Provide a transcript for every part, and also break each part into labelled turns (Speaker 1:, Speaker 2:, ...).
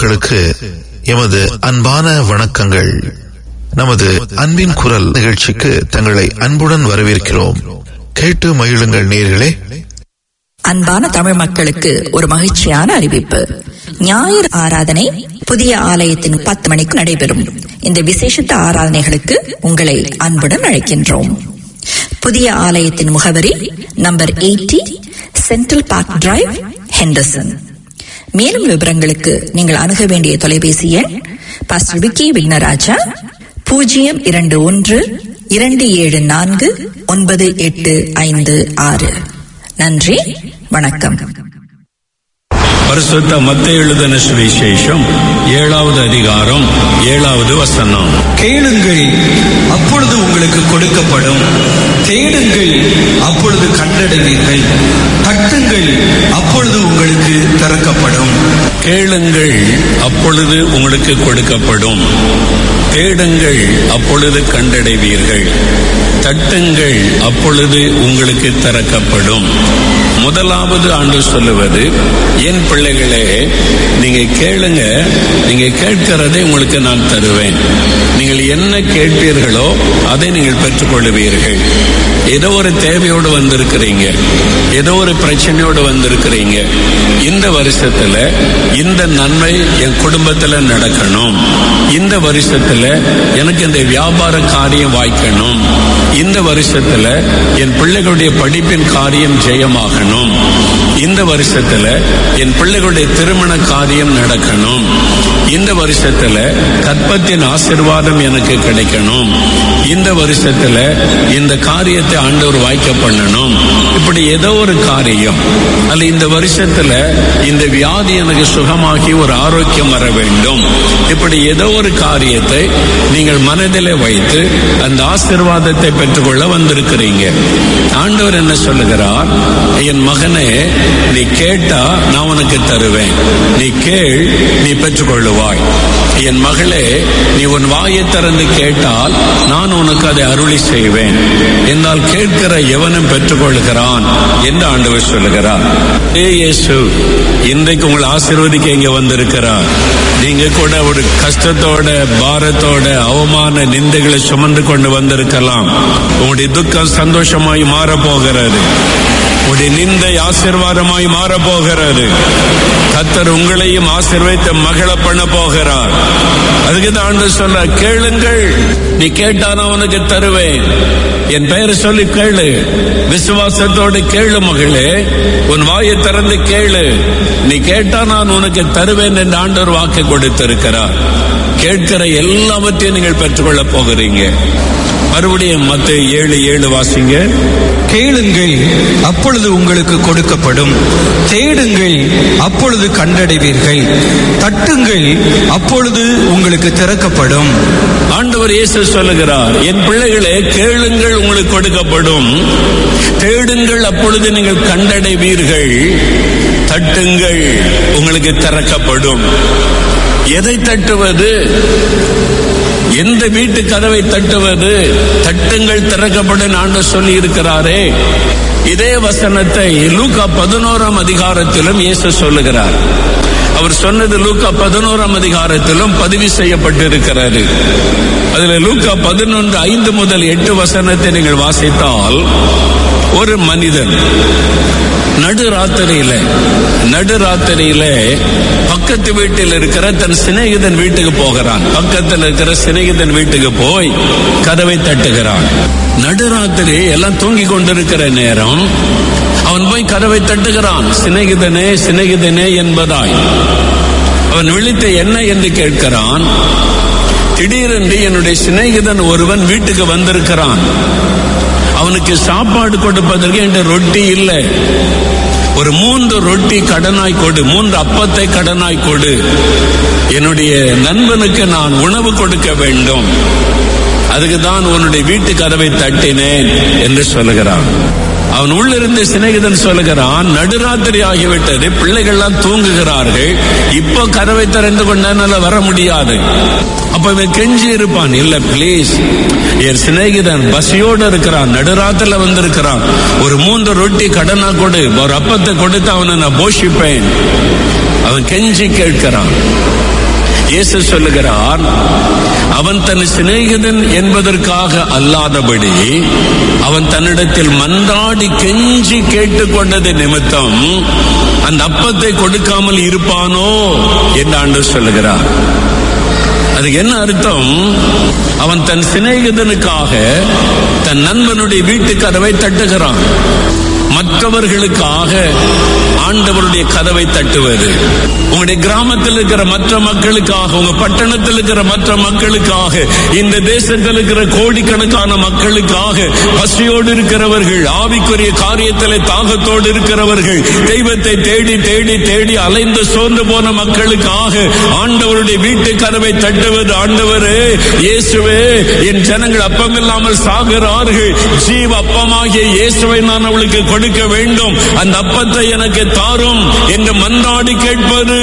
Speaker 1: மக்களுக்கு எமது அன்பான வணக்கங்கள் நமது அன்பின் குரல் நிகழ்ச்சிக்கு தங்களை அன்புடன் வரவேற்கிறோம் கேட்டு மகிழுங்கள் நேர்களே
Speaker 2: அன்பான தமிழ் மக்களுக்கு ஒரு மகிழ்ச்சியான அறிவிப்பு ஞாயிறு ஆராதனை புதிய ஆலயத்தின் பத்து மணிக்கு நடைபெறும் இந்த விசேஷித்த ஆராதனைகளுக்கு உங்களை அன்புடன் அழைக்கின்றோம் புதிய ஆலயத்தின் முகவரி number eighty central park drive Henderson மேலும் விவரங்களுக்கு நீங்கள் அணுக வேண்டிய தொலைபேசி எண் பாஸ்டர் விக்கி விக்னராஜா பூஜ்ஜியம் இரண்டு ஒன்று இரண்டு ஏழு நான்கு ஒன்பது எட்டு ஐந்து ஆறு நன்றி வணக்கம்
Speaker 3: பரிசுத்த மத்திய எழுதின சுவிசேஷம் ஏழாவது அதிகாரம் ஏழாவது வசனம்
Speaker 4: கேளுங்கள் அப்பொழுது உங்களுக்கு கொடுக்கப்படும் தேடுங்கள் அப்பொழுது கண்டடைவீர்கள் தட்டுங்கள் அப்பொழுது உங்களுக்கு திறக்கப்படும்
Speaker 3: கேளுங்கள் அப்பொழுது உங்களுக்கு கொடுக்கப்படும் தேடுங்கள் அப்பொழுது கண்டடைவீர்கள் தட்டுங்கள் அப்பொழுது உங்களுக்கு திறக்கப்படும் முதலாவது ஆண்டு சொல்லுவது என் பிள்ளைகளே நீங்க கேளுங்க நீங்க கேட்கிறதை உங்களுக்கு நான் தருவேன் நீங்கள் என்ன கேட்பீர்களோ அதை நீங்கள் பெற்றுக்கொள்வீர்கள் ஏதோ ஒரு தேவையோடு வந்திருக்கிறீங்க ஏதோ ஒரு பிரச்சனையோடு வந்திருக்கிறீங்க இந்த வருஷத்துல இந்த நன்மை என் குடும்பத்துல நடக்கணும் இந்த வருஷத்துல எனக்கு இந்த வியாபார காரியம் வாய்க்கணும் இந்த வருஷத்துல என் பிள்ளைகளுடைய படிப்பின் காரியம் ஜெயமாகணும் இந்த வருஷத்துல என் பிள்ளைகளுடைய திருமண காரியம் நடக்கணும் இந்த வருஷத்துல கற்பத்தின் ஆசிர்வாதம் எனக்கு கிடைக்கணும் இந்த வருஷத்துல இந்த காரியத்தை ஆண்டவர் வாய்க்க பண்ணணும் இப்படி ஏதோ ஒரு காரியம் அல்ல இந்த வருஷத்துல இந்த வியாதி எனக்கு சுகமாகி ஒரு ஆரோக்கியம் வர வேண்டும் இப்படி ஏதோ ஒரு காரியத்தை நீங்கள் மனதிலே வைத்து அந்த ஆசிர்வாதத்தை பெற்றுக்கொள்ள வந்திருக்கிறீங்க ஆண்டவர் என்ன சொல்லுகிறார் என் மகனே நீ கேட்டா நான் உனக்கு தருவேன் நீ கேள் நீ பெற்றுக்கொள்ளுவாய் என் மகளே நீ உன் வாயை திறந்து கேட்டால் நான் உனக்கு அதை அருளி செய்வேன் என்னால் கேட்கிற எவனும் பெற்றுக்கொள்கிறான் என்று ஆண்டவர் சொல்லுகிறார் ஏ இயேசு இன்றைக்கு உங்களை ஆசீர்வதிக்க இங்க வந்திருக்கிறார் நீங்க கூட ஒரு கஷ்டத்தோட பாரத்தோட அவமான நிந்தைகளை சுமந்து கொண்டு வந்திருக்கலாம் உங்களுடைய துக்கம் சந்தோஷமாய் மாற போகிறது உடைய நிந்தை ஆசிர்வாதமாய் மாற போகிறது கத்தர் உங்களையும் ஆசிர்வதித்து மகள பண்ண போகிறார் அதுக்கு தான் ஆண்டு சொல்ற கேளுங்கள் நீ கேட்டா நான் உனக்கு தருவேன் என் பெயரை சொல்லி கேளு விசுவாசத்தோடு கேளு மகளே உன் வாயை திறந்து கேளு நீ கேட்டா நான் உனக்கு தருவேன் என்று ஆண்டவர் வாக்கு கொடுத்திருக்கிறார் கேட்கிற எல்லாவற்றையும் நீங்கள் பெற்றுக்கொள்ள போகிறீங்க மறுபடியும் மத்த ஏழு ஏழு வாசிங்க
Speaker 4: கேளுங்கள் அப்பொழுது உங்களுக்கு கொடுக்கப்படும் தேடுங்கள் அப்பொழுது கண்டடைவீர்கள் தட்டுங்கள் அப்பொழுது உங்களுக்கு திறக்கப்படும்
Speaker 3: ஆண்டவர் இயேசு சொல்லுகிறார் என் பிள்ளைகளே கேளுங்கள் உங்களுக்கு கொடுக்கப்படும் தேடுங்கள் அப்பொழுது நீங்கள் கண்டடைவீர்கள் தட்டுங்கள் உங்களுக்கு திறக்கப்படும் எதை தட்டுவது எந்த வீட்டு கதவை தட்டுவது தட்டுங்கள் திறக்கப்படும் ஆண்டு சொல்லி இருக்கிறாரே இதே வசனத்தை லூக்கா பதினோராம் அதிகாரத்திலும் இயேசு சொல்லுகிறார் அவர் சொன்னது லூக்கா பதினோராம் அதிகாரத்திலும் பதிவு செய்யப்பட்டிருக்கிறது அதுல லூக்கா பதினொன்று ஐந்து முதல் எட்டு வசனத்தை நீங்கள் வாசித்தால் ஒரு மனிதன் நடுராத்திரியில நடுராத்திரியில பக்கத்து வீட்டில் இருக்கிற தன் சிநேகிதன் வீட்டுக்கு போகிறான் பக்கத்தில் இருக்கிற சிநேகிதன் வீட்டுக்கு போய் கதவை தட்டுகிறான் நடுராத்திரி எல்லாம் தூங்கி கொண்டிருக்கிற நேரம் அவன் போய் கதவை தட்டுகிறான் சிநேகிதனே சிநேகிதனே என்பதாய் அவன் விழித்த என்ன என்று கேட்கிறான் திடீரென்று என்னுடைய சிநேகிதன் ஒருவன் வீட்டுக்கு வந்திருக்கிறான் அவனுக்கு சாப்பாடு கொடுப்பதற்கு என்ற ரொட்டி இல்லை ஒரு மூன்று ரொட்டி கடனாய் கொடு மூன்று அப்பத்தை கடனாய் கொடு என்னுடைய நண்பனுக்கு நான் உணவு கொடுக்க வேண்டும் அதுக்கு தான் உன்னுடைய வீட்டு கதவை தட்டினேன் என்று சொல்லுகிறான் அவன் உள்ளிருந்து சிநேகிதன் சொல்லுகிறான் நடுராத்திரி ஆகிவிட்டது பிள்ளைகள்லாம் தூங்குகிறார்கள் இப்போ கதவை திறந்து கொண்டால வர முடியாது அப்ப இவன் கெஞ்சி இருப்பான் இல்ல பிளீஸ் என் சிநேகிதன் பசியோடு இருக்கிறான் நடுராத்திரில வந்திருக்கிறான் ஒரு மூன்று ரொட்டி கடனா கொடு ஒரு அப்பத்தை கொடுத்து அவனை நான் போஷிப்பேன் அவன் கெஞ்சி கேட்கிறான் இயேசு சொல்லுகிறார் அவன் தன் சிநேகிதன் என்பதற்காக அல்லாதபடி அவன் தன்னிடத்தில் மன்றாடி கெஞ்சி கேட்டுக்கொண்டது நிமித்தம் அந்த அப்பத்தை கொடுக்காமல் இருப்பானோ என்று ஆண்டு சொல்லுகிறார் அது என்ன அர்த்தம் அவன் தன் சிநேகிதனுக்காக தன் நண்பனுடைய வீட்டு கதவை தட்டுகிறான் மற்றவர்களுக்காக ஆண்டவருடைய கதவை தட்டுவது உங்களுடைய கிராமத்தில் இருக்கிற மற்ற மக்களுக்காக உங்க பட்டணத்தில் இருக்கிற மற்ற மக்களுக்காக இந்த தேசத்தில் இருக்கிற கோடிக்கணக்கான மக்களுக்காக பசியோடு இருக்கிறவர்கள் ஆவிக்குரிய காரியத்தில் தாகத்தோடு இருக்கிறவர்கள் தெய்வத்தை தேடி தேடி தேடி அலைந்து சோர்ந்து போன மக்களுக்காக ஆண்டவருடைய வீட்டு கதவை தட்டுவது ஆண்டவரே இயேசுவே என் ஜனங்கள் அப்பமில்லாமல் சாகிறார்கள் ஜீவ அப்பமாகிய இயேசுவை நான் அவளுக்கு கொடுக்க வேண்டும் அந்த அப்பத்தை எனக்கு தாரும் என்று மன்றாடி கேட்பது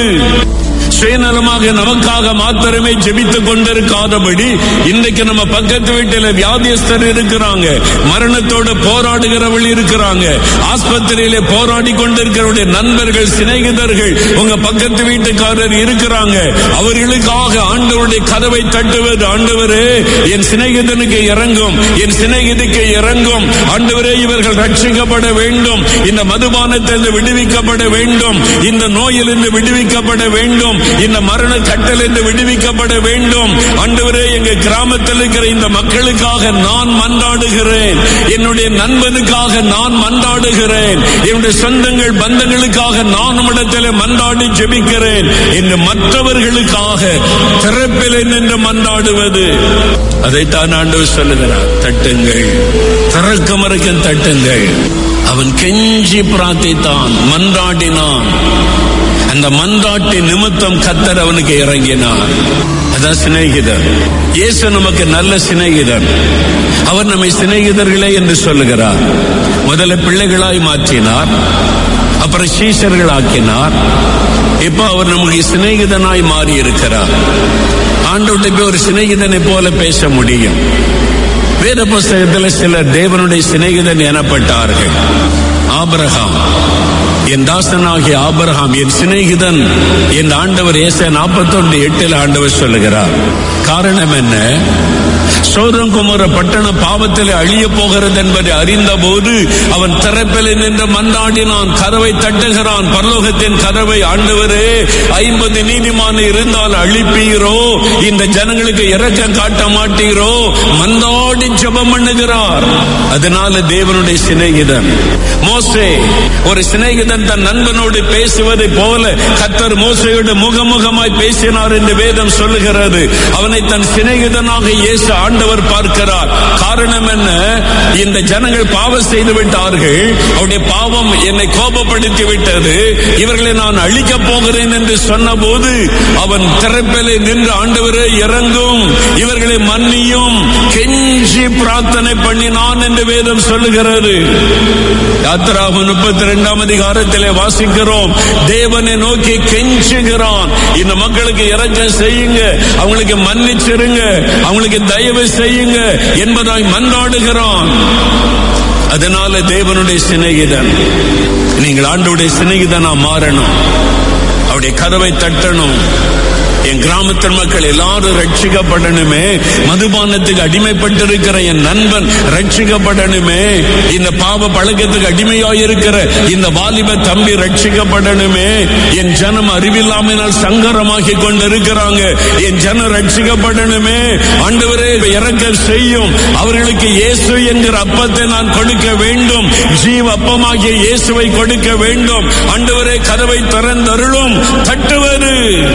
Speaker 3: சுயநலமாக நமக்காக மாத்திரமே ஜெபித்துக் கொண்டிருக்காதபடி இன்றைக்கு நம்ம பக்கத்து வீட்டில் வியாதியஸ்தர் இருக்கிறாங்க மரணத்தோடு போராடுகிறவள் இருக்கிறாங்க ஆஸ்பத்திரியிலே போராடி கொண்டிருக்கிறவருடைய நண்பர்கள் சிநேகிதர்கள் உங்க பக்கத்து வீட்டுக்காரர் இருக்கிறாங்க அவர்களுக்காக ஆண்டவருடைய கதவை தட்டுவது ஆண்டவரே என் சிநேகிதனுக்கு இறங்கும் என் சிநேகிதிக்கு இறங்கும் ஆண்டவரே இவர்கள் ரட்சிக்கப்பட வேண்டும் இந்த மதுபானத்திலிருந்து விடுவிக்கப்பட வேண்டும் இந்த நோயிலிருந்து விடுவிக்கப்பட வேண்டும் இந்த மரண கட்டலிருந்து விடுவிக்கப்பட வேண்டும் ஆண்டவரே எங்க கிராமத்தில் இருக்கிற இந்த மக்களுக்காக நான் மன்றாடுகிறேன் என்னுடைய நண்பனுக்காக நான் மன்றாடுகிறேன் என்னுடைய சொந்தங்கள் பந்தங்களுக்காக நான் உம்மிடத்தில் மன்றாடி ஜெபிக்கிறேன் என்று மற்றவர்களுக்காக திறப்பில் நின்று மன்றாடுவது அதைத்தான் ஆண்டவர் சொல்லுகிறார் தட்டுங்கள் திறக்கும் வரைக்கும் தட்டுங்கள் அவன் கெஞ்சி பிரார்த்தித்தான் மன்றாடினான் அந்த மன்றாட்டி நிமித்தம் கத்தர் அவனுக்கு இறங்கினார் அதான் சிநேகிதர் இயேசு நமக்கு நல்ல சிநேகிதர் அவர் நம்மை சிநேகிதர்களே என்று சொல்லுகிறார் முதல்ல பிள்ளைகளாய் மாற்றினார் அப்புறம் சீஷர்கள் ஆக்கினார் இப்ப அவர் நமக்கு சிநேகிதனாய் மாறி இருக்கிறார் ஆண்டவர்கிட்ட போய் ஒரு சிநேகிதனை போல பேச முடியும் வேத புஸ்தகத்தில் சிலர் தேவனுடைய சிநேகிதன் எனப்பட்டார்கள் ஆபிரகாம் என் தாசனாகிய ஆபிரகாம் என் சிநேகிதன் என் ஆண்டவர் ஏச நாற்பத்தொன்று எட்டில் ஆண்டவர் சொல்லுகிறார் காரணம் என்ன சோதங்குமர பட்டண பாவத்தில் அழிய போகிறது என்பதை அறிந்த போது அவன் திறப்பில் நின்று மன்றாடினான் கதவை தட்டுகிறான் பரலோகத்தின் கதவை ஆண்டவரே ஐம்பது நீதிமான இருந்தால் அழிப்பீரோ இந்த ஜனங்களுக்கு இறக்கம் காட்ட மாட்டீரோ மன்றாடி ஜெபம் பண்ணுகிறார் அதனால தேவனுடைய சிநேகிதன் மோசே ஒரு சிநேகிதன் தன் நண்பனோடு பேசுவதை போல கத்தர் மோசையோடு முகமுகமாய் பேசினார் என்று வேதம் சொல்லுகிறது அவனை தன் சிநேகிதனாக இயேசு ஆண்டவர் பார்க்கிறார் காரணம் என்ன இந்த ஜனங்கள் பாவம் செய்து விட்டார்கள் அவருடைய பாவம் என்னை கோபப்படுத்தி விட்டது இவர்களை நான் அழிக்கப் போகிறேன் என்று சொன்னபோது அவன் திறப்பிலே நின்று ஆண்டவரே இறங்கும் இவர்களை மன்னியும் கெஞ்சி பிரார்த்தனை பண்ணினான் என்று வேதம் சொல்லுகிறது யாத்திராக முப்பத்தி இரண்டாம் அதிகாரத்திலே வாசிக்கிறோம் தேவனை நோக்கி கெஞ்சுகிறான் இந்த மக்களுக்கு இறக்கம் செய்யுங்க அவங்களுக்கு மன்னிச்சிருங்க அவங்களுக்கு தயவு செய்யுங்க என்பதாய் மன்றாடுகிறான் அதனால தேவனுடைய சிநேகிதன் நீங்கள் ஆண்டோடைய சிநேகிதனா மாறணும் அவருடைய கதவை தட்டணும் என் கிராமத்தின் மக்கள் எல்லாரும் ரட்சிக்கப்படணுமே மதுபானத்துக்கு அடிமைப்பட்டிருக்கிற என் நண்பன் ரட்சிக்கப்படணுமே இந்த பாவ பழக்கத்துக்கு அடிமையாயிருக்கிற இந்த வாலிப தம்பி ரட்சிக்கப்படணுமே என் ஜனம் அறிவில்லாமல் சங்கரமாக்கி கொண்டு இருக்கிறாங்க என் ஜனம் ரட்சிக்கப்படணுமே ஆண்டவரே இறக்க செய்யும் அவர்களுக்கு இயேசு என்கிற அப்பத்தை நான் கொடுக்க வேண்டும் ஜீவ அப்பமாகிய இயேசுவை கொடுக்க வேண்டும் ஆண்டவரே கதவை திறந்தருளும் தட்டுவது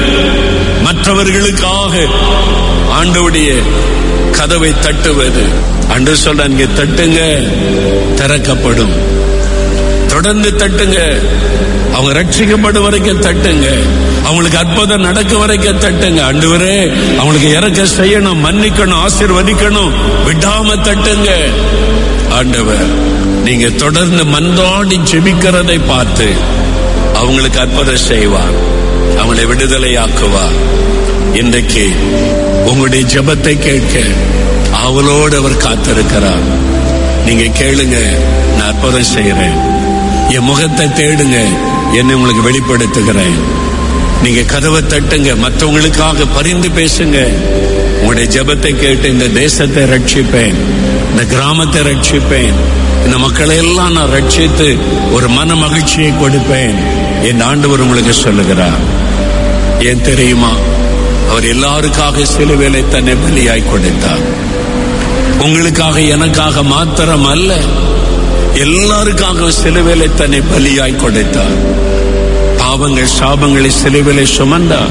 Speaker 3: மற்றவர்களுக்காக ஆண்டவுடைய கதவை தட்டுவது அன்று சொல்ற இங்கே தட்டுங்க திறக்கப்படும் தொடர்ந்து தட்டுங்க அவங்க ரட்சிக்கப்படும் வரைக்கும் தட்டுங்க அவங்களுக்கு அற்புதம் நடக்க வரைக்கும் தட்டுங்க ஆண்டவரே அவங்களுக்கு இறக்க செய்யணும் மன்னிக்கணும் ஆசீர்வதிக்கணும் விடாம தட்டுங்க ஆண்டவர் நீங்க தொடர்ந்து மன்றாடி ஜெபிக்கிறதை பார்த்து அவங்களுக்கு அற்புதம் செய்வார் அவங்களை விடுதலையாக்குவார் இன்றைக்கு உங்களுடைய ஜெபத்தை கேட்க அவளோடு அவர் காத்திருக்கிறார் நீங்க கேளுங்க நான் அற்புதம் செய்யறேன் என் முகத்தை தேடுங்க என்னை உங்களுக்கு வெளிப்படுத்துகிறேன் நீங்க கதவை தட்டுங்க மற்றவங்களுக்காக பரிந்து பேசுங்க உங்களுடைய ஜெபத்தை கேட்டு இந்த தேசத்தை ரட்சிப்பேன் இந்த கிராமத்தை ரட்சிப்பேன் இந்த மக்களை எல்லாம் நான் ரட்சித்து ஒரு மன மகிழ்ச்சியை கொடுப்பேன் என் ஆண்டவர் உங்களுக்கு சொல்லுகிறார் ஏன் தெரியுமா அவர் எல்லாருக்காக சிலுவேலை தன்னை பலியாய் கொடுத்தார் உங்களுக்காக எனக்காக மாத்திரம் அல்ல எல்லாருக்காக சிலுவேலை தன்னை பலியாய் கொடுத்தார் பாவங்கள் சாபங்களை சிலுவிலை சுமந்தார்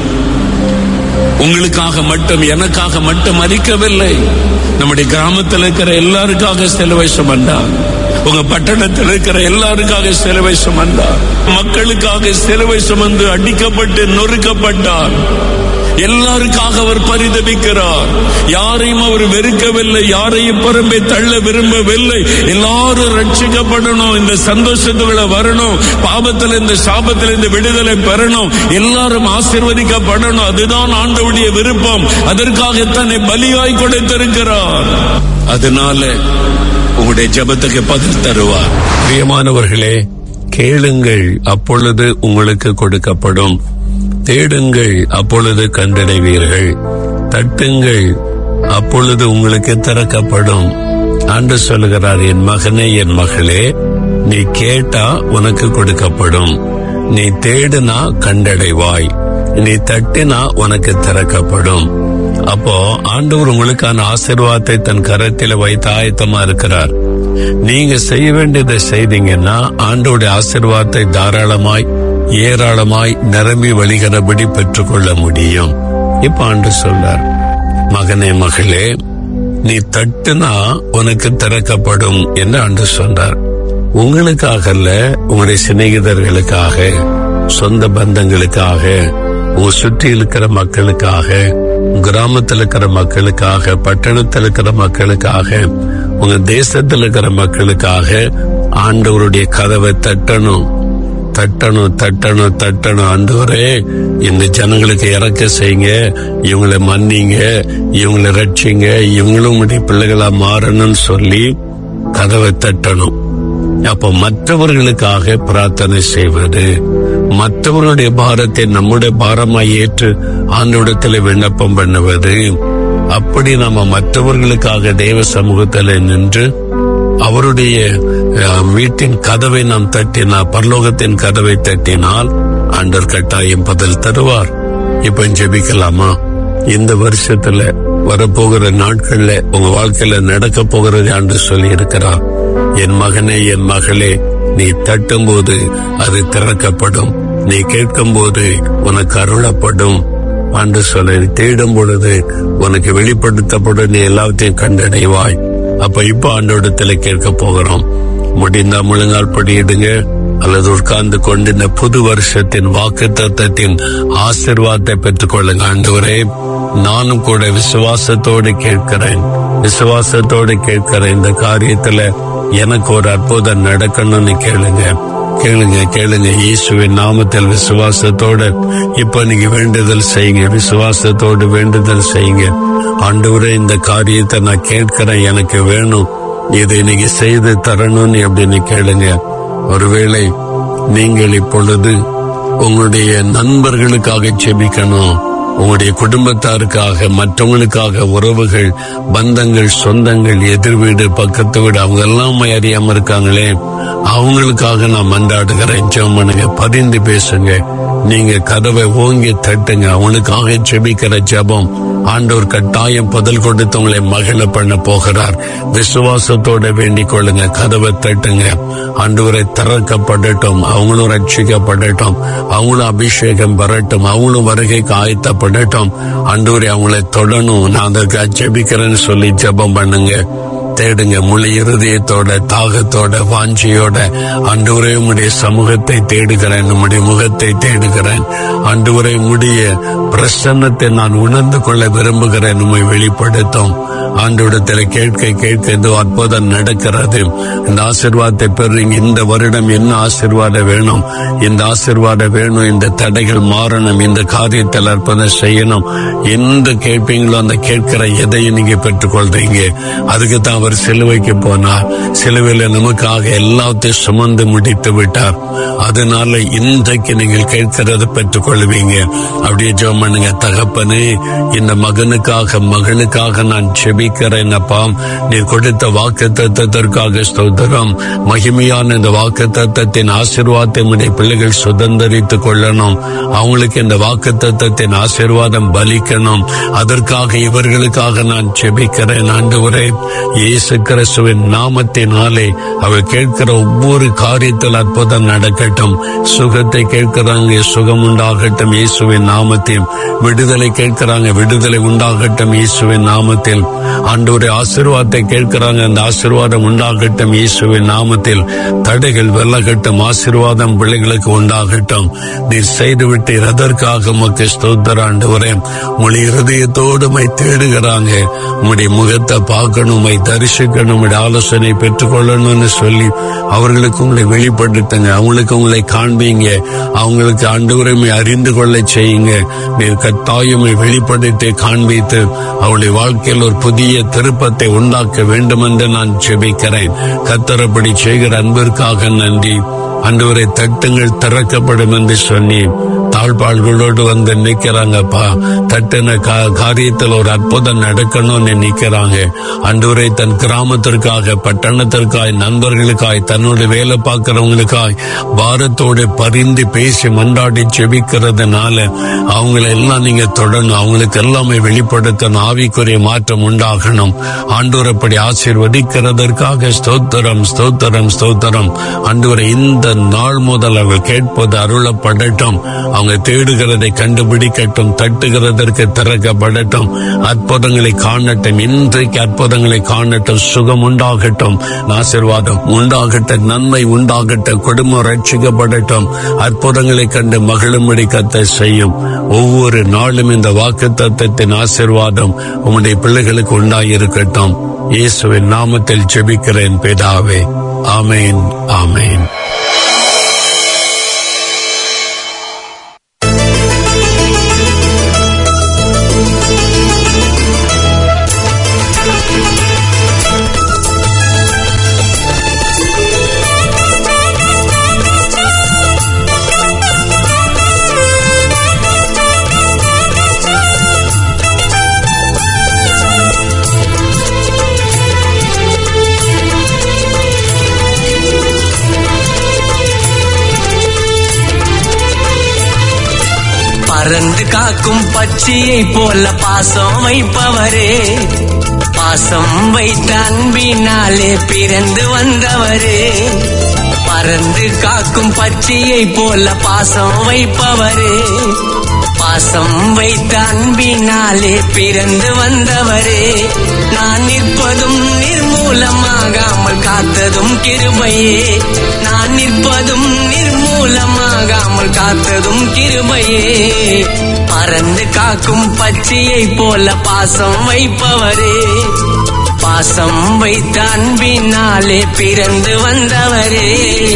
Speaker 3: உங்களுக்காக மட்டும் எனக்காக மட்டும் மறிக்கவில்லை நம்முடைய கிராமத்தில் இருக்கிற எல்லாருக்காக சிலுவை சுமந்தார் உங்க பட்டணத்தில் இருக்கிற எல்லாருக்காக சிலுவை சுமந்தார் மக்களுக்காக சிலுவை சுமந்து அடிக்கப்பட்டு நொறுக்கப்பட்டார் எல்லாருக்காக அவர் பரிதபிக்கிறார் யாரையும் அவர் வெறுக்கவில்லை யாரையும் புறம்பே தள்ள விரும்பவில்லை எல்லாரும் ரட்சிக்கப்படணும் இந்த சந்தோஷத்துக்குள்ள வரணும் பாபத்தில் இந்த சாபத்தில் இந்த விடுதலை பெறணும் எல்லாரும் ஆசிர்வதிக்கப்படணும் அதுதான் ஆண்டவுடைய விருப்பம் அதற்காக தன்னை பலியாய் கொடுத்திருக்கிறார் அதனால உங்களுடைய ஜெபத்துக்கு பதில் தருவார் பிரியமானவர்களே கேளுங்கள் அப்பொழுது உங்களுக்கு கொடுக்கப்படும் தேடுங்கள் அப்பொழுது கண்டடைவீர்கள் தட்டுங்கள் அப்பொழுது உங்களுக்கு திறக்கப்படும் ஆண்டு சொல்லுகிறார் என் மகனே என் மகளே நீ கேட்டா உனக்கு கொடுக்கப்படும் நீ தேடுனா கண்டடைவாய் நீ தட்டினா உனக்கு திறக்கப்படும் அப்போ ஆண்டவர் உங்களுக்கான ஆசீர்வாதத்தை தன் கரத்தில் வைத்து ஆயத்தமா இருக்கிறார் நீங்க செய்ய வேண்டியதை செய்தீங்கன்னா ஆண்டோடைய ஆசீர்வாதத்தை தாராளமாய் ஏராளமாய் நிரம்பி வழிகிறபடி பெற்றுக்கொள்ள முடியும் இப்ப ஆண்டு சொல்றார் மகனே மகளே நீ தட்டுனா உனக்கு திறக்கப்படும் என்று ஆண்டு சொன்னார் உங்களுக்காக அல்ல உங்களுடைய சிநேகிதர்களுக்காக சொந்த பந்தங்களுக்காக உங்க சுற்றி இருக்கிற மக்களுக்காக கிராமத்தில் இருக்கிற மக்களுக்காக பட்டணத்தில் இருக்கிற மக்களுக்காக உங்க தேசத்தில் இருக்கிற மக்களுக்காக ஆண்டவருடைய கதவை தட்டணும் தட்டணும் தட்டணும் தட்டணும் ஆண்டவரே இந்த ஜனங்களுக்கு இறக்க செய்யுங்க இவங்களை மன்னிங்க இவங்களை ரட்சிங்க இவங்களும் உடைய பிள்ளைகளா மாறணும்னு சொல்லி கதவை தட்டணும் அப்ப மற்றவர்களுக்காக பிரார்த்தனை செய்வது மற்றவர்களுடைய பாரத்தை நம்முடைய பாரமாய் ஏற்று ஆண்டோடத்தில் விண்ணப்பம் பண்ணுவது அப்படி நம்ம மற்றவர்களுக்காக தேவ சமூகத்தில் நின்று அவருடைய அஹ், வீட்டின் கதவை நாம் தட்டினால் பரலோகத்தின் கதவை தட்டினால் ஆண்டவர் கட்டாயம் பதில் தருவார் இப்ப ஜெபிக்கலாமா இந்த வருஷத்துல வரப்போகிற நாட்கள்ல உங்க வாழ்க்கையில நடக்க போகிறது ஆண்டு சொல்லி இருக்கிறார் என் மகனே என் மகளே நீ தட்டும்போது அது திறக்கப்படும் நீ கேட்கும்போது உனக்கு அருளப்படும் ஆண்டு சொல்ல தேடும் பொழுது உனக்கு வெளிப்படுத்தப்படும் நீ எல்லாத்தையும் கண்டடைவாய் அப்ப இப்ப ஆண்டோடத்துல கேட்க போகிறோம் முடிந்தா முழுங்கால் படியிடுங்க அல்லது உட்கார்ந்து கொண்டு இந்த புது வருஷத்தின் வாக்கு தத்தத்தின் ஆசிர்வாதத்தை பெற்றுக்கொள்ளுங்க ஆண்டவரே நானும் கூட விசுவாசத்தோடு கேட்கிறேன் விசுவாசத்தோடு கேட்கிறேன் இந்த காரியத்துல எனக்கு ஒரு அற்புதம் நடக்கணும்னு கேளுங்க கேளுங்க கேளுங்க இயேசுவின் நாமத்தில் விசுவாசத்தோடு இப்ப நீங்க வேண்டுதல் செய்யுங்க விசுவாசத்தோடு வேண்டுதல் செய்யுங்க ஆண்டவரே இந்த காரியத்தை நான் கேட்கிறேன் எனக்கு வேணும் இதை நீங்க செய்து தரணும்னு அப்படின்னு கேளுங்க ஒருவேளை நீங்கள் இப்பொழுது உங்களுடைய நண்பர்களுக்காக செபிக்கணும் உங்களுடைய குடும்பத்தாருக்காக மற்றவங்களுக்காக உறவுகள் பந்தங்கள் சொந்தங்கள் எதிர் வீடு பக்கத்து வீடு அவங்க எல்லாம் அறியாம இருக்காங்களே அவங்களுக்காக நான் மன்றாடுகிறேன் ஜெபம் பண்ணுங்க பதிந்து பேசுங்க நீங்க கதவை ஓங்கி தட்டுங்க அவங்களுக்காக செபிக்கிற ஜெபம் ஆண்டவர் கட்டாயம் பதில் கொடுத்து உங்களை மகிழ பண்ண போகிறார் விசுவாசத்தோட வேண்டிக் கொள்ளுங்க கதவை தட்டுங்க ஆண்டவரை திறக்கப்படட்டும் அவங்களும் ரட்சிக்கப்படட்டும் அவங்களும் அபிஷேகம் பெறட்டும் அவங்களும் வருகைக்கு ஆயத்தப்படட்டும் ஆண்டவரை அவங்களை தொடணும் நான் அதற்கு ஜெபிக்கிறேன்னு சொல்லி ஜெபம் பண்ணுங்க தேடுங்க முழு இருதயத்தோட தாகத்தோட வாஞ்சியோட ஆண்டவரே உம்முடைய சமூகத்தை தேடுகிறேன் உம்முடைய முகத்தை தேடுகிறேன் ஆண்டவரே உம்முடைய பிரசன்னத்தை நான் உணர்ந்து கொள்ள விரும்புகிறேன் உம்மை வெளிப்படுத்தும் ஆண்டவரிடத்தில் கேட்க கேட்க ஏதோ அற்புதம் நடக்கிறது இந்த ஆசிர்வாதத்தை பெறுறீங்க இந்த வருடம் என்ன ஆசிர்வாதம் வேணும் இந்த ஆசிர்வாதம் வேணும் இந்த தடைகள் மாறணும் இந்த காரியத்தில் அற்புதம் செய்யணும் எந்த கேட்பீங்களோ அந்த கேட்கிற எதையும் நீங்க பெற்றுக்கொள்றீங்க அதுக்கு தான் அவர் சிலுவைக்கு போனார் சிலுவையில நமக்காக எல்லாத்தையும் சுமந்து முடித்து விட்டார் அதனால இன்றைக்கு நீங்கள் கேட்கிறத பெற்றுக் கொள்வீங்க அப்படியே ஜெபம் பண்ணுங்க தகப்பனே இந்த மகனுக்காக மகளுக்காக நான் செபிக்கிறேன் அப்பா நீர் கொடுத்த வாக்கு தத்துவத்திற்காக ஸ்தோத்திரம் மகிமையான இந்த வாக்கு தத்தத்தின் ஆசீர்வாதத்தை உடைய பிள்ளைகள் சுதந்திரித்துக் கொள்ளணும் அவங்களுக்கு இந்த வாக்கு தத்தத்தின் ஆசீர்வாதம் பலிக்கணும் அதற்காக இவர்களுக்காக நான் செபிக்கிறேன் ஆண்டவரே இயேசு கிறிஸ்துவின் நாமத்தினாலே அவர் கேட்கிற ஒவ்வொரு காரியத்தில் அற்புதம் நடக்கட்டும் சுகத்தை கேட்கிறாங்க சுகம் உண்டாகட்டும் இயேசுவின் நாமத்தில் விடுதலை கேட்கிறாங்க விடுதலை உண்டாகட்டும் இயேசுவின் நாமத்தில் ஆண்டவரே ஆசீர்வாதத்தை கேட்கிறாங்க அந்த ஆசீர்வாதம் உண்டாகட்டும் இயேசுவின் நாமத்தில் தடைகள் வெல்லகட்டும் ஆசீர்வாதம் பிள்ளைகளுக்கு உண்டாகட்டும் நீர் செய்துவிட்டீர் அதற்காக உமக்கு ஸ்தோத்திர ஆண்டவரே உங்களுடைய இருதயத்தோடு உம்மை தேடுகிறாங்க உம்முடைய முகத்தை பார்க்கணும் உம்மை தரிசிக்கணும் உம்முடைய ஆலோசனை பெற்றுக்கொள்ளணும்னு சொல்லி அவர்களுக்கு உங்களை வெளிப்படுத்துங்க அவங்களுக்கு உங்களை காண்பீங்க அவங்களுக்கு ஆண்டவரைமை அறிந்து கொள்ள செய்யுங்க நீர் கத்தாயுமை வெளிப்படுத்தி காண்பித்து அவளுடைய வாழ்க்கையில் ஒரு புதிய திருப்பத்தை உண்டாக்க வேண்டும் என்று நான் ஜெபிக்கிறேன் கத்தரப்படி செய்கிற அன்பிற்காக நன்றி அன்றுவரை தட்டுங்கள் திறக்கப்படும் என்று சொன்னி தாழ்பாள்களோடு வந்து நிக்கிறாங்கப்பா தட்டின கா- காரியத்தில் ஒரு அற்புதம் நடக்கணும்னு நிக்கிறாங்க அன்றுவரை தன் கிராமத்திற்காக பட்டணத்திற்காய் நண்பர்களுக்காய் தன்னோட வேலை பார்க்கிறவங்களுக்காய் பாரத்தோடு பரிந்து பேசி மன்றாடி செபிக்கிறதுனால அவங்கள எல்லாம் நீங்க தொடரணும் அவங்களுக்கு எல்லாமே வெளிப்படுத்தணும் ஆவிக்குரிய மாற்றம் உண்டாகணும் ஆண்டூரப்படி ஆசீர்வதிக்கிறதற்காக ஸ்தோத்திரம் ஸ்தோத்திரம் ஸ்தோத்திரம் ஆண்டவரை இந்த நாள் முதல் அவர்கள் கேட்பது அருளப்படட்டும் அவங்க தேடுகிறதை கண்டுபிடிக்கட்டும் தட்டுகிறதற்கு திறக்கப்படட்டும் அற்புதங்களை காணட்டும் இன்றைக்கு அற்புதங்களை காணட்டும் சுகம் உண்டாகட்டும் ஆசீர்வாதம் உண்டாகட்டும் நன்மை உண்டாகட்டும் குடும்பம் ரட்சிக்கப்படட்டும் அற்புதங்களை கண்டு மகிழும்படி கத்த செய்யும் ஒவ்வொரு நாளும் இந்த வாக்கு தத்தத்தின் ஆசீர்வாதம் உம்முடைய பிள்ளைகளுக்கு உண்டாயிருக்கட்டும் இயேசுவின் நாமத்தில் ஜெபிக்கிறேன் பிதாவே ஆமேன் ஆமேன்
Speaker 5: பறந்து காக்கும் பட்சியை போல பாசம் வைப்பவரே பாசம் வைத்த அன்பினாலே பிறந்து வந்தவரே பறந்து காக்கும் பட்சியை போல பாசம் வைப்பவரே பாசம் வைத்த அன்பினாலே பிறந்து வந்தவரே நான் நிற்பதும் நிர்மூலமாகாமல் காத்ததும் கிருபையே நான் நிற்பதும் நிர்மூலமாகாமல் காத்ததும் கிருபையே பறந்து காக்கும் பட்சியை போல பாசம் வைப்பவரே பாசம் வைத்த அன்பினாலே பிறந்து வந்தவரே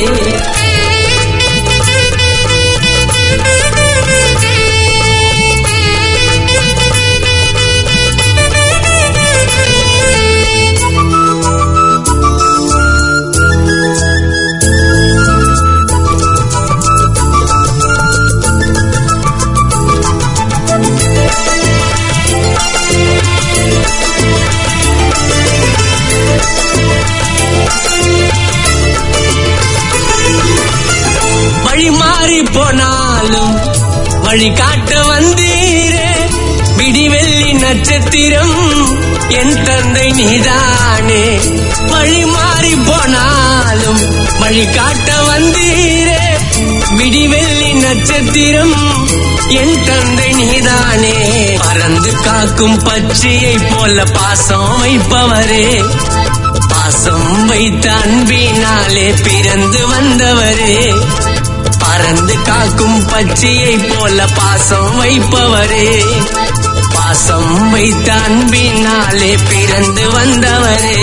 Speaker 5: வழி மாறி போனாலும் வழி காட்ட வந்தீரே விடிவெள்ளி நட்சத்திரம் என் தந்தை நீதானே வழி மாறி போனாலும் வழி காட்ட வந்தீரே விடிவெள்ளி நட்சத்திரம் என் தந்தை நீதானே பறந்து காக்கும் பச்சையை போல பாசம் வைப்பவரே பாசம் வைத்த அன்பினாலே பிறந்து வந்தவரே பறந்து காக்கும் பச்சையை போல பாசம் வைப்பவரே பாசம் வைத்த அன்பினாலே பிறந்து வந்தவரே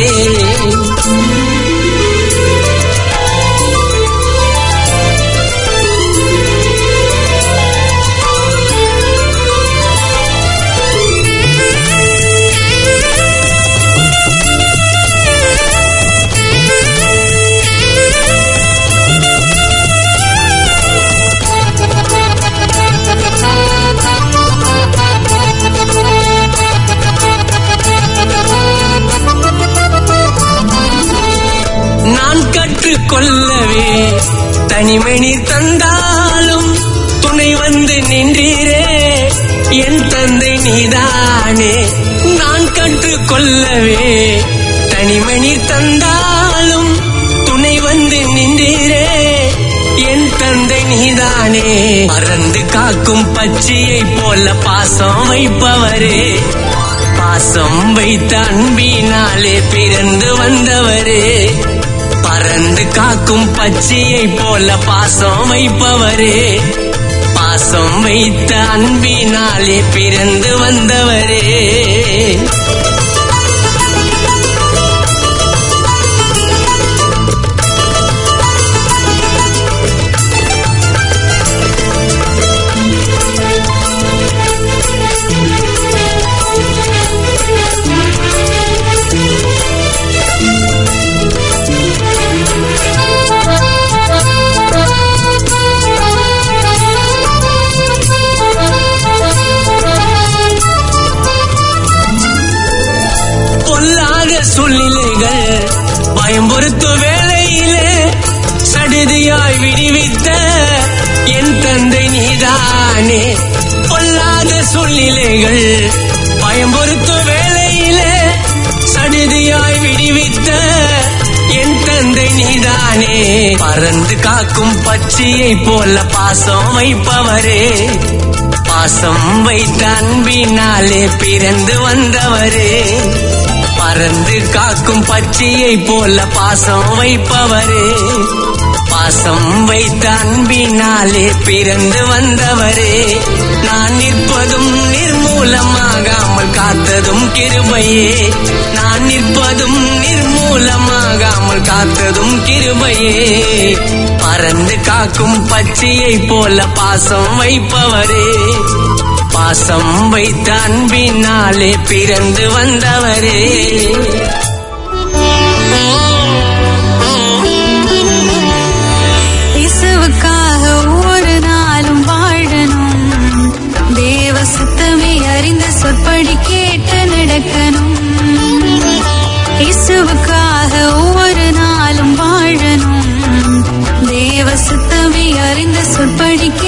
Speaker 5: கொள்ளவே தனிமை நீர் தந்தாலும் துணை வந்து நின்றீரே என் தந்தை நீதானே நான் கற்றுக் கொள்ளவே தனிமை நீர் தந்தாலும் துணை வந்து நின்றீரே என் தந்தை நீதானே மறந்து காக்கும் பச்சையை போல பாசம் வைப்பவரே பாசம் வைத்த அன்பினாலே பிறந்து வந்தவரே பறந்து காக்கும் பச்சையை போல பாசம் வைப்பவரே பாசம் வைத்த அன்பினாலே பிறந்து வந்தவரே பொல்லாத சூழ்நிலைகள் பயம்பொறுத்து வேளையிலே சடுதியாய் விடுவித்த என் தந்தை நீதானே பொல்லாத சூழ்நிலைகள் பயம்பொறுத்து வேளையிலே சடுதியாய் விடுவித்த என் தந்தை நீதானே பறந்து காக்கும் பச்சையை போல பாசம் வைப்பவரே பாசம் வைத்த அன்பினாலே பிறந்து வந்தவரே பறந்து காக்கும் பச்சையை போல பாசம் வைப்பவரே பாசம் வைத்த அன்பினாலே பிறந்து வந்தவரே நான் நிற்பதும் நிர்மூலமாகாமல் காத்ததும் கிருபையே நான் நிற்பதும் நிர்மூலமாகாமல் காத்ததும் கிருபையே பறந்து காக்கும் பச்சையை போல பாசம் வைப்பவரே பாசம் வைத்த அன்பினாலே பிறந்து வந்தவரே
Speaker 6: இயேசுவுக்காக ஒரு நாளும் வாழணும் தேவ சுத்தமே அறிந்த சொற்படி கேட்டு நடக்கணும் இயேசுவுக்காக ஒவ்வொரு நாளும் வாழணும் தேவ சுத்தமே அறிந்த சொற்படி